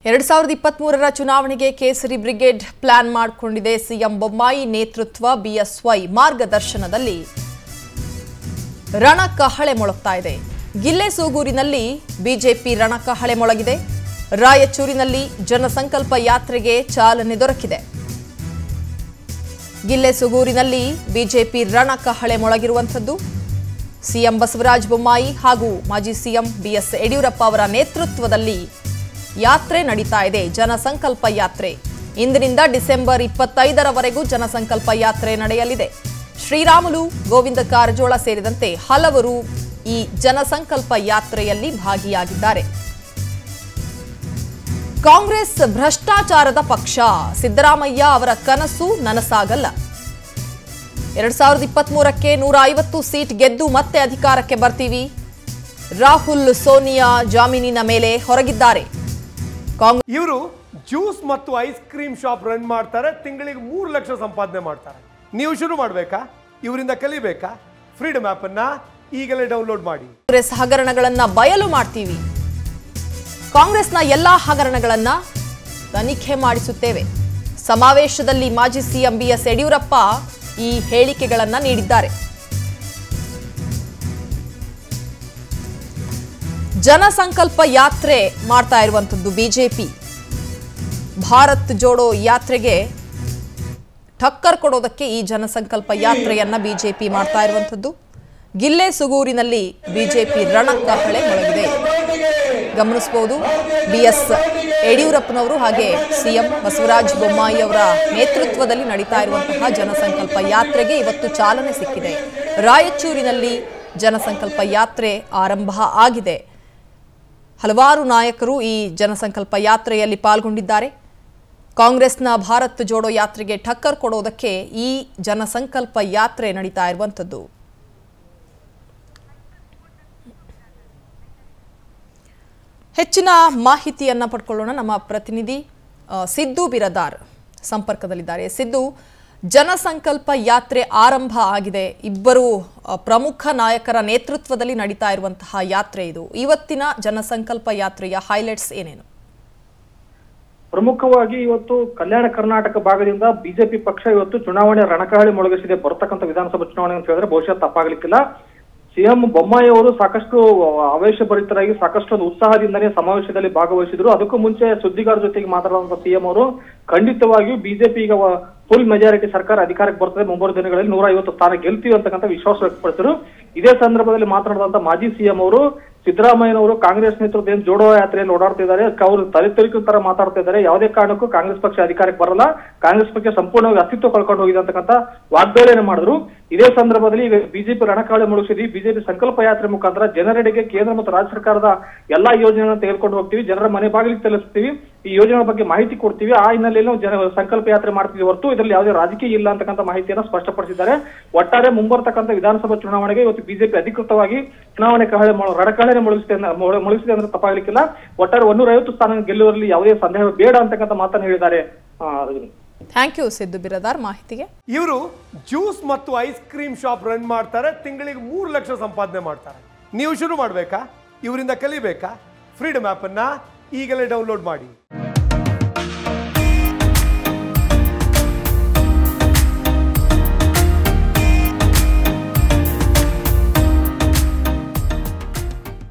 ಎರಡ್ ಸಾವಿರದ ಇಪ್ಪತ್ಮೂರರ ಚುನಾವಣೆಗೆ ಕೇಸರಿ ಬ್ರಿಗೇಡ್ ಪ್ಲಾನ್ ಮಾಡಿಕೊಂಡಿದೆ ಸಿಎಂ ಬೊಮ್ಮಾಯಿ ನೇತೃತ್ವ ಬಿಎಸ್ವೈ ಮಾರ್ಗದರ್ಶನದಲ್ಲಿ ರಣಕಹಳೆ ಮೊಳಗ್ತಾ ಇದೆ ಗಿಲ್ಲೆ ಸೂಗೂರಿನಲ್ಲಿ ಬಿಜೆಪಿ ರಣಕಹಳೆ ಮೊಳಗಿದೆ ರಾಯಚೂರಿನಲ್ಲಿ ಜನಸಂಕಲ್ಪ ಯಾತ್ರೆಗೆ ಚಾಲನೆ ದೊರಕಿದೆ ಗಿಲ್ಲೆ ಸುಗೂರಿನಲ್ಲಿ ಬಿಜೆಪಿ ರಣಕಹಳೆ ಮೊಳಗಿರುವಂಥದ್ದು ಸಿಎಂ ಬಸವರಾಜ ಬೊಮ್ಮಾಯಿ ಹಾಗೂ ಮಾಜಿ ಸಿಎಂ ಬಿಎಸ್ ಯಡಿಯೂರಪ್ಪ ಅವರ ನೇತೃತ್ವದಲ್ಲಿ ಯಾತ್ರೆ ನಡೀತಾ ಇದೆ ಜನಸಂಕಲ್ಪ ಯಾತ್ರೆ ಇಂದಿನಿಂದ ಡಿಸೆಂಬರ್ ಇಪ್ಪತ್ತೈದರವರೆಗೂ ಜನಸಂಕಲ್ಪ ಯಾತ್ರೆ ನಡೆಯಲಿದೆ ಶ್ರೀರಾಮುಲು ಗೋವಿಂದ ಕಾರಜೋಳ ಸೇರಿದಂತೆ ಹಲವರು ಈ ಜನಸಂಕಲ್ಪ ಯಾತ್ರೆಯಲ್ಲಿ ಭಾಗಿಯಾಗಿದ್ದಾರೆ ಕಾಂಗ್ರೆಸ್ ಭ್ರಷ್ಟಾಚಾರದ ಪಕ್ಷ ಸಿದ್ದರಾಮಯ್ಯ ಅವರ ಕನಸು ನನಸಾಗಲ್ಲ ಎರಡ್ ಸಾವಿರದ ಇಪ್ಪತ್ಮೂರಕ್ಕೆ ನೂರ ಐವತ್ತು ಸೀಟ್ ಗೆದ್ದು ಮತ್ತೆ ಅಧಿಕಾರಕ್ಕೆ ಬರ್ತೀವಿ ರಾಹುಲ್ ಸೋನಿಯಾ ಜಾಮೀನಿನ ಮೇಲೆ ಹೊರಗಿದ್ದಾರೆ ಕಾಂಗ್ರೆಸ್ ಇವರು ಜ್ಯೂಸ್ ಮತ್ತು ಐಸ್ ಕ್ರೀಮ್ ಶಾಪ್ ರನ್ ಮಾಡ್ತಾರೆ ತಿಂಗಳಿಗೆ ಮೂರು ಲಕ್ಷ ಸಂಪಾದನೆ ಮಾಡ್ತಾರೆ ನೀವು ಶುರು ಮಾಡಬೇಕಾ ಇವರಿಂದ ಕಲಿಬೇಕಾ ಫ್ರೀಡಮ್ ಅನ್ನ ಈಗಲೇ ಡೌನ್ಲೋಡ್ ಮಾಡಿ ಕಾಂಗ್ರೆಸ್ ಹಗರಣಗಳನ್ನ ಬಯಲು ಮಾಡ್ತೀವಿ ಕಾಂಗ್ರೆಸ್ನ ಎಲ್ಲಾ ಹಗರಣಗಳನ್ನ ತನಿಖೆ ಮಾಡಿಸುತ್ತೇವೆ ಸಮಾವೇಶದಲ್ಲಿ ಮಾಜಿ ಸಿಎಂ ಬಿಎಸ್ ಯಡಿಯೂರಪ್ಪ ಈ ಹೇಳಿಕೆಗಳನ್ನ ನೀಡಿದ್ದಾರೆ ಜನಸಂಕಲ್ಪ ಯಾತ್ರೆ ಮಾಡ್ತಾ ಇರುವಂಥದ್ದು ಬಿಜೆಪಿ ಭಾರತ್ ಜೋಡೋ ಯಾತ್ರೆಗೆ ಟಕ್ಕರ್ ಕೊಡೋದಕ್ಕೆ ಈ ಜನಸಂಕಲ್ಪ ಯಾತ್ರೆಯನ್ನ ಬಿಜೆಪಿ ಮಾಡ್ತಾ ಇರುವಂಥದ್ದು ಗಿಲ್ಲೆ ಸುಗೂರಿನಲ್ಲಿ ಬಿಜೆಪಿ ರಣಕಹಳೆ ಮೊಳಗಿದೆ ಗಮನಿಸಬಹುದು ಬಿಎಸ್ ಯಡಿಯೂರಪ್ಪನವರು ಹಾಗೆ ಸಿಎಂ ಬಸವರಾಜ ಬೊಮ್ಮಾಯಿ ಅವರ ನೇತೃತ್ವದಲ್ಲಿ ನಡೀತಾ ಇರುವಂತಹ ಜನಸಂಕಲ್ಪ ಯಾತ್ರೆಗೆ ಇವತ್ತು ಚಾಲನೆ ಸಿಕ್ಕಿದೆ ರಾಯಚೂರಿನಲ್ಲಿ ಜನಸಂಕಲ್ಪ ಯಾತ್ರೆ ಆರಂಭ ಆಗಿದೆ ಹಲವಾರು ನಾಯಕರು ಈ ಜನಸಂಕಲ್ಪ ಯಾತ್ರೆಯಲ್ಲಿ ಪಾಲ್ಗೊಂಡಿದ್ದಾರೆ ಕಾಂಗ್ರೆಸ್ನ ಭಾರತ್ ಜೋಡೋ ಯಾತ್ರೆಗೆ ಟಕ್ಕರ್ ಕೊಡೋದಕ್ಕೆ ಈ ಜನಸಂಕಲ್ಪ ಯಾತ್ರೆ ನಡೀತಾ ಇರುವಂಥದ್ದು ಹೆಚ್ಚಿನ ಮಾಹಿತಿಯನ್ನ ಪಡ್ಕೊಳ್ಳೋಣ ನಮ್ಮ ಪ್ರತಿನಿಧಿ ಆ, ಸಿದ್ದು ಬಿರದಾರ್ ಸಂಪರ್ಕದಲ್ಲಿದ್ದಾರೆ ಸಿದ್ದು ಜನಸಂಕಲ್ಪ ಯಾತ್ರೆ ಆರಂಭ ಆಗಿದೆ ಇಬ್ಬರು ಆ, ಪ್ರಮುಖ ನಾಯಕರ ನೇತೃತ್ವದಲ್ಲಿ ನಡೀತಾ ಇರುವಂತಹ ಯಾತ್ರೆ ಇದು ಇವತ್ತಿನ ಜನಸಂಕಲ್ಪ ಯಾತ್ರೆಯ ಹೈಲೈಟ್ಸ್ ಏನೇನು ಪ್ರಮುಖವಾಗಿ ಇವತ್ತು ಕಲ್ಯಾಣ ಕರ್ನಾಟಕ ಭಾಗದಿಂದ ಬಿಜೆಪಿ ಪಕ್ಷ ಇವತ್ತು ಚುನಾವಣೆ ರಣಕಹಳಿ ಮೊಳಗಿಸಿದೆ ಬರತಕ್ಕಂಥ ವಿಧಾನಸಭಾ ಚುನಾವಣೆ ಅಂತ ಹೇಳಿದ್ರೆ ಬಹುಶಃ ತಪ್ಪಾಗ್ಲಿಕ್ಕಿಲ್ಲ ಸಿಎಂ ಬೊಮ್ಮಾಯಿ ಅವರು ಸಾಕಷ್ಟು ಆವೇಶಭರಿತರಾಗಿ ಸಾಕಷ್ಟು ಒಂದು ಉತ್ಸಾಹದಿಂದನೇ ಸಮಾವೇಶದಲ್ಲಿ ಭಾಗವಹಿಸಿದ್ರು ಅದಕ್ಕೂ ಮುಂಚೆ ಸುದ್ದಿಗಾರರ ಜೊತೆಗೆ ಮಾತನಾಡುವಂತ ಸಿಎಂ ಅವರು ಖಂಡಿತವಾಗಿಯೂ ಬಿಜೆಪಿ ಈಗ ಫುಲ್ ಮೆಜಾರಿಟಿ ಸರ್ಕಾರ ಅಧಿಕಾರಕ್ಕೆ ಬರ್ತದೆ ಮುಂಬರುವ ದಿನಗಳಲ್ಲಿ ನೂರ ಐವತ್ತು ಸ್ಥಾನ ಗೆಲ್ತೀವಿ ಅಂತಕ್ಕಂಥ ವಿಶ್ವಾಸ ವ್ಯಕ್ತಪಡಿಸಿದ್ರು ಇದೇ ಸಂದರ್ಭದಲ್ಲಿ ಮಾತನಾಡಿದಂತ ಮಾಜಿ ಸಿಎಂ ಅವರು ಸಿದ್ದರಾಮಯ್ಯನವರು ಕಾಂಗ್ರೆಸ್ ನೇತೃತ್ವದ ಏನು ಜೋಡೋ ಯಾತ್ರೆಯಲ್ಲಿ ಓಡಾಡ್ತಿದ್ದಾರೆ ಅವರು ತಲೆ ತೆರಿಕೆ ತರ ಮಾತಾಡ್ತಾ ಇದ್ದಾರೆ ಯಾವುದೇ ಕಾರಣಕ್ಕೂ ಕಾಂಗ್ರೆಸ್ ಪಕ್ಷ ಅಧಿಕಾರಕ್ಕೆ ಬರಲ್ಲ ಕಾಂಗ್ರೆಸ್ ಪಕ್ಷ ಸಂಪೂರ್ಣವಾಗಿ ಅಸ್ತಿತ್ವ ಕಳ್ಕೊಂಡು ಹೋಗಿದೆ ಅಂತಕ್ಕಂಥ ವಾಗ್ದಾಳಿಯನ್ನು ಮಾಡಿದ್ರು ಇದೇ ಸಂದರ್ಭದಲ್ಲಿ ಈಗ ಬಿಜೆಪಿ ರಣಕಾಳೆ ಮುಳುಗಿಸಿದ್ವಿ ಬಿಜೆಪಿ ಸಂಕಲ್ಪ ಯಾತ್ರೆ ಮುಖಾಂತರ ಜನರೆಡೆಗೆ ಕೇಂದ್ರ ಮತ್ತು ರಾಜ್ಯ ಸರ್ಕಾರದ ಎಲ್ಲಾ ಯೋಜನೆಗಳನ್ನು ತೆಗೆದುಕೊಂಡು ಹೋಗ್ತೀವಿ ಜನರ ಮನೆ ಬಾಗಿಲಿಗೆ ತಲುಪಿಸ್ತೀವಿ ಈ ಯೋಜನೆ ಬಗ್ಗೆ ಮಾಹಿತಿ ಕೊಡ್ತೀವಿ ಆ ಹಿನ್ನೆಲೆಯಲ್ಲಿ ನಾವು ಜನ ಸಂಕಲ್ಪ ಯಾತ್ರೆ ಮಾಡ್ತೀವಿ ಹೊರತು ಇದರಲ್ಲಿ ಯಾವುದೇ ರಾಜಕೀಯ ಇಲ್ಲ ಅಂತಕ್ಕಂಥ ಮಾಹಿತಿಯನ್ನು ಸ್ಪಷ್ಟಪಡಿಸಿದ್ದಾರೆ ಒಟ್ಟಾರೆ ಮುಂಬರ್ತಕ್ಕಂಥ ವಿಧಾನಸಭಾ ಚುನಾವಣೆಗೆ ಇವತ್ತು ಬಿಜೆಪಿ ಅಧಿಕೃತವಾಗಿ ಚುನಾವಣೆ ಕಹಳೆ ಮೊಳ- ರಣಕಹಳೆ ಮೊಳಗಿಸಿದೆ ಅಂದ- ಮೊಳ- ಮೊಳಗಿಸಿದೆ ಅಂದ್ರೆ ತಪ್ಪಾಗಲಿಕ್ಕಿಲ್ಲ ಒಟ್ಟಾರೆ ಒಂದೂರ ಐವತ್ತು ಸ್ಥಾನ ಗೆಲ್ಲುವಲ್ಲಿ ಯಾವುದೇ ಸಂದೇಹ ಬೇಡ ಅಂತಕ್ಕಂಥ ಮಾತನ್ನು ಹೇಳಿದ್ದಾರೆ ಆ, ರಜನಿ. ಥ್ಯಾಂಕ್ ಯು ಸಿದ್ದು ಬಿರದಾರ್ ಮಾಹಿತಿಗೆ ಇವರು ಜ್ಯೂಸ್ ಮತ್ತು ಐಸ್ ಕ್ರೀಮ್ ಶಾಪ್ ರನ್ ಮಾಡ್ತಾರೆ ತಿಂಗಳಿಗೆ ಮೂರು ಲಕ್ಷ ಸಂಪಾದನೆ ಮಾಡ್ತಾರೆ ನೀವು ಶುರು ಮಾಡಬೇಕಾ ಇವರಿಂದ ಕಲಿಬೇಕಾ ಫ್ರೀಡಮ್ ಅನ್ನ ಈಗಲೇ ಡೌನ್ಲೋಡ್ ಮಾಡಿ